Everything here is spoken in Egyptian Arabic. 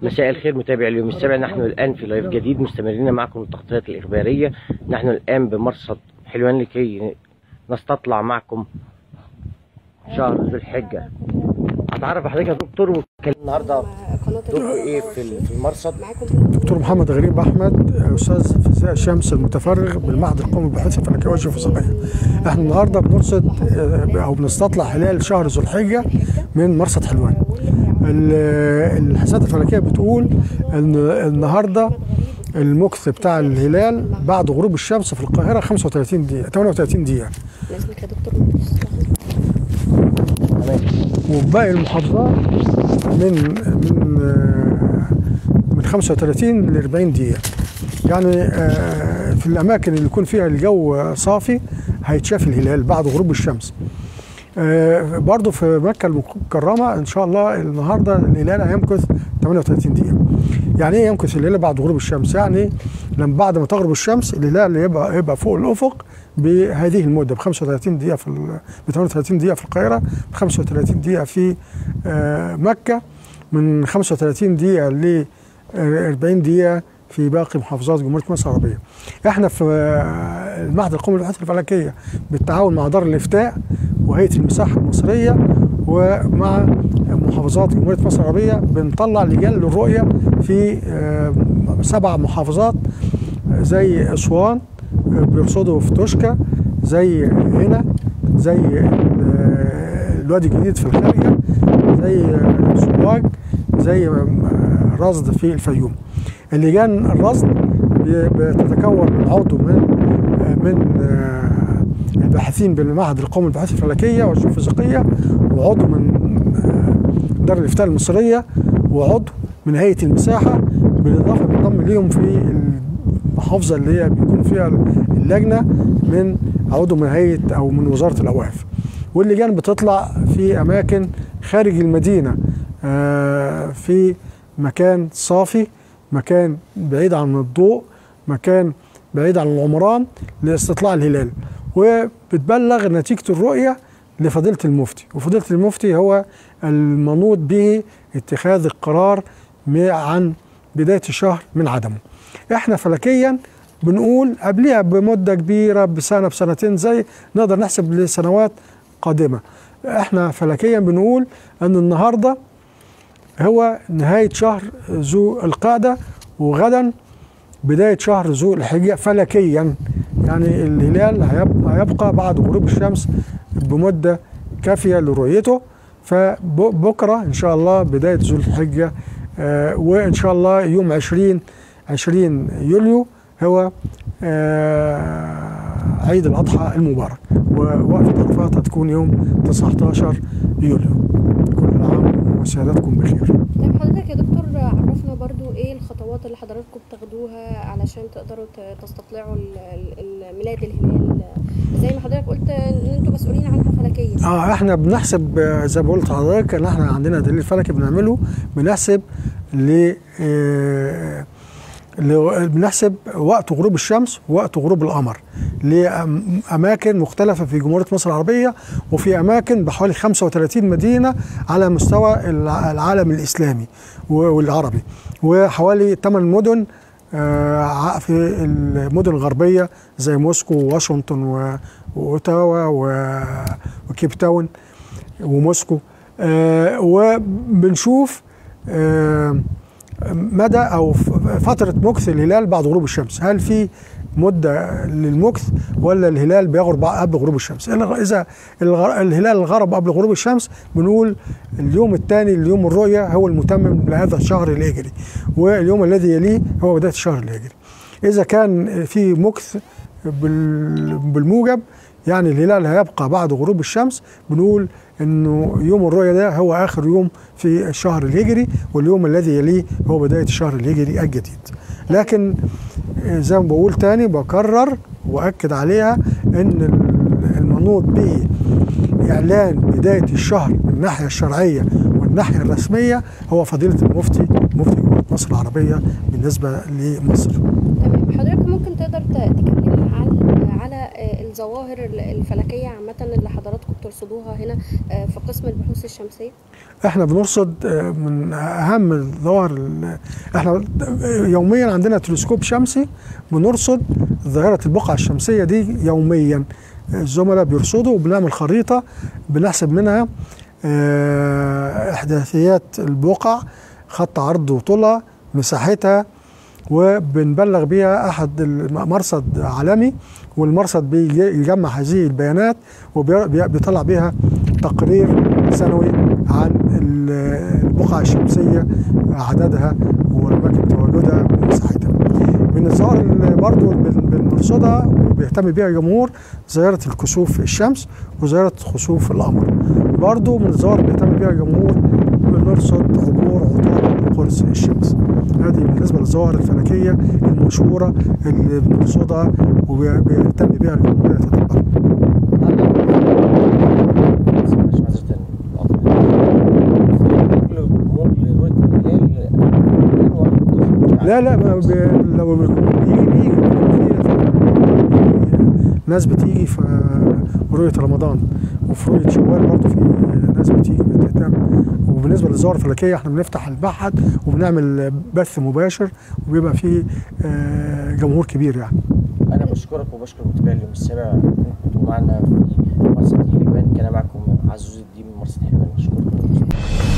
مساء الخير متابع اليوم السابع نحن الآن في لايف جديد مستمرين معكم التغطيات الإخبارية نحن الآن بمرصد حلوان لكي نستطلع معكم شهر ذو الحجة هتعرف حضرتك يا دكتور وكان النهارده دوركم ايه في في المرصد؟ دكتور محمد غريب احمد استاذ فيزياء الشمس المتفرغ بالمعهد القومي للبحوث الفلكيه والجيوفيزيقيه. احنا النهارده بنرصد آه، او بنستطلع هلال شهر ذو الحجه من مرصد حلوان. ال- الحسابات الفلكيه بتقول ان النهارده المكث بتاع الهلال بعد غروب الشمس في القاهره 35 دقيقه 38 دقيقه لازمك يا دكتور معلش. تمام وباقي المحافظات من من آه، من 35 ل 40 دقيقة يعني آه، في الأماكن اللي يكون فيها الجو صافي هيتشاف الهلال بعد غروب الشمس آه، برضه في مكة المكرمة إن شاء الله النهاردة الهلال هيمكث 38 دقيقة يعني إيه يمكث الهلال بعد غروب الشمس يعني لما بعد ما تغرب الشمس الهلال يبقى يبقى فوق الأفق بهذه المدة ب 35 دقيقة في ال- ب 38 دقيقة في القاهرة ب 35 دقيقة في آه، مكة من 35 دقيقة ل 40 دقيقة في باقي محافظات جمهورية مصر العربية. احنا في آه، المعهد القومي للبحوث الفلكية بالتعاون مع دار الافتاء وهيئة المساحة المصرية ومع محافظات جمهورية مصر العربية بنطلع لجان للرؤية في آه، سبع محافظات زي أسوان آه، بيرصدوا في توشكا زي هنا زي ال- الوادي الجديد في الخارجة زي سواج زي رصد في الفيوم اللجان الرصد بي- بتتكون من عضو من من آه، الباحثين بالمعهد القومي للبحوث الفلكيه والجيوفيزيقيه وعضو من آه، دار الافتاء المصريه وعضو من هيئه المساحه بالاضافه بينضم ليهم في المحافظه اللي هي بيكون فيها اللجنه من عضو من هيئه او من وزاره الاوقاف واللجان بتطلع في اماكن خارج المدينه آه، في مكان صافي مكان بعيد عن الضوء مكان بعيد عن العمران لاستطلاع الهلال وبتبلغ نتيجه الرؤيه لفضيله المفتي وفضيله المفتي هو المنوط به اتخاذ القرار م- عن بدايه الشهر من عدمه احنا فلكيا بنقول قبلها بمده كبيره بسنه بسنتين زي نقدر نحسب لسنوات قادمه احنا فلكيا بنقول ان النهارده هو نهايه شهر ذو القعده وغدا بدايه شهر ذو الحجه فلكيا يعني الهلال هيب- هيبقى بعد غروب الشمس بمده كافيه لرؤيته فبكره ان شاء الله بدايه ذو الحجه آه، وان شاء الله يوم 20 20 يوليو هو آه، عيد الاضحى المبارك ووقفه عرفات هتكون يوم 19 يوليو كل عام وسيادتكم بخير طيب حضرتك يا دكتور عرفنا برضو ايه الخطوات اللي حضراتكم بتاخدوها علشان تقدروا ت- تستطلعوا ال- ال- ال- ميلاد الهلال زي ما حضرتك قلت ان انتوا مسؤولين عنها فلكيا اه احنا بنحسب آه، زي ما قلت لحضرتك ان احنا عندنا دليل فلكي بنعمله بنحسب ل آه، ل- بنحسب وقت غروب الشمس ووقت غروب القمر لأماكن مختلفة في جمهورية مصر العربية وفي أماكن بحوالي 35 مدينة على مستوى الع- العالم الإسلامي و- والعربي وحوالي 8 مدن آه، ع- في المدن الغربية زي موسكو وواشنطن و- وأوتاوا و- وكيب تاون وموسكو آه، وبنشوف آه، مدى او ف- فتره مكث الهلال بعد غروب الشمس هل في مده للمكث ولا الهلال بيغرب قبل غروب الشمس إلا اذا الغ- الهلال غرب قبل غروب الشمس بنقول اليوم الثاني ليوم الرؤيه هو المتمم لهذا الشهر الهجري واليوم الذي يليه هو بدايه الشهر الهجري اذا كان في مكث بال- بالموجب يعني الهلال هيبقى بعد غروب الشمس بنقول انه يوم الرؤيه ده هو اخر يوم في الشهر الهجري واليوم الذي يليه هو بدايه الشهر الهجري الجديد لكن زي ما بقول تاني بكرر واكد عليها ان ال- المنوط به اعلان بدايه الشهر من الناحيه الشرعيه والناحيه الرسميه هو فضيله المفتي مفتي جمهوريه مصر العربيه بالنسبه لمصر تمام حضرتك ممكن تقدر ت- تكلمنا عن على آه، الظواهر ال- الفلكيه عامه اللي حضراتكم بترصدوها هنا آه، في قسم البحوث الشمسيه احنا بنرصد آه، من اهم الظواهر ال- احنا يوميا عندنا تلسكوب شمسي بنرصد ظاهره البقعه الشمسيه دي يوميا الزملاء بيرصدوا وبنعمل خريطه بنحسب منها آه، احداثيات البقع خط عرض وطولها مساحتها وبنبلغ بيها احد المرصد عالمي والمرصد بيجي- يجمع هذه البيانات وبيطلع بيها تقرير سنوي عن ال- البقع الشمسيه عددها واماكن تواجدها ومساحتها. من الظواهر اللي برضه بن- بنرصدها وبيهتم بيها الجمهور ظاهره الكسوف الشمس وظاهره خسوف القمر. برضه من الظواهر اللي بيهتم بيها الجمهور بنرصد عبور عطارد قرص الشمس. هذه بالنسبه للظواهر الفلكيه المشهوره اللي بنرصدها وبيهتم بيها الجمهور يتتبعها. لا لا ما بي لو بيجي بيجي في ناس بتيجي في رؤية رمضان وفي رؤية شوال برضه في ناس بتيجي بتهتم وبالنسبة للظواهر الفلكية احنا بنفتح البحث وبنعمل بث مباشر وبيبقى فيه آه، جمهور كبير يعني انا بشكرك وبشكر متابعي اليوم السابع كنتوا معنا في مرصد حلوان كان معكم عزوز الدين من مرصد حلوان بشكركم